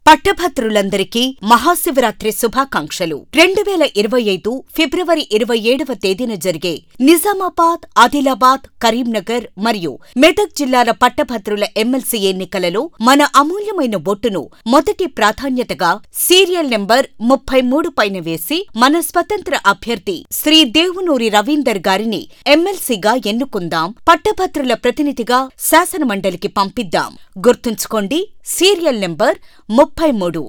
పట్టభద్రులందరికీ మహాశివరాత్రి శుభాకాంక్షలు రెండు వేల ఇరవై ఐదు ఫిబ్రవరి ఇరవై ఏడవ తేదీన జరిగే నిజామాబాద్ ఆదిలాబాద్ కరీంనగర్ మరియు మెదక్ జిల్లాల పట్టభద్రుల ఎమ్మెల్సీ ఎన్నికలలో మన అమూల్యమైన ఓటును మొదటి ప్రాధాన్యతగా సీరియల్ నెంబర్ ముప్పై మూడు పైన వేసి మన స్వతంత్ర అభ్యర్థి శ్రీ దేవునూరి రవీందర్ గారిని ఎమ్మెల్సీగా ఎన్నుకుందాం పట్టభద్రుల ప్రతినిధిగా శాసనమండలికి పంపిద్దాం గుర్తుంచుకోండి సీరియల్ నెంబర్ ముప్పై మూడు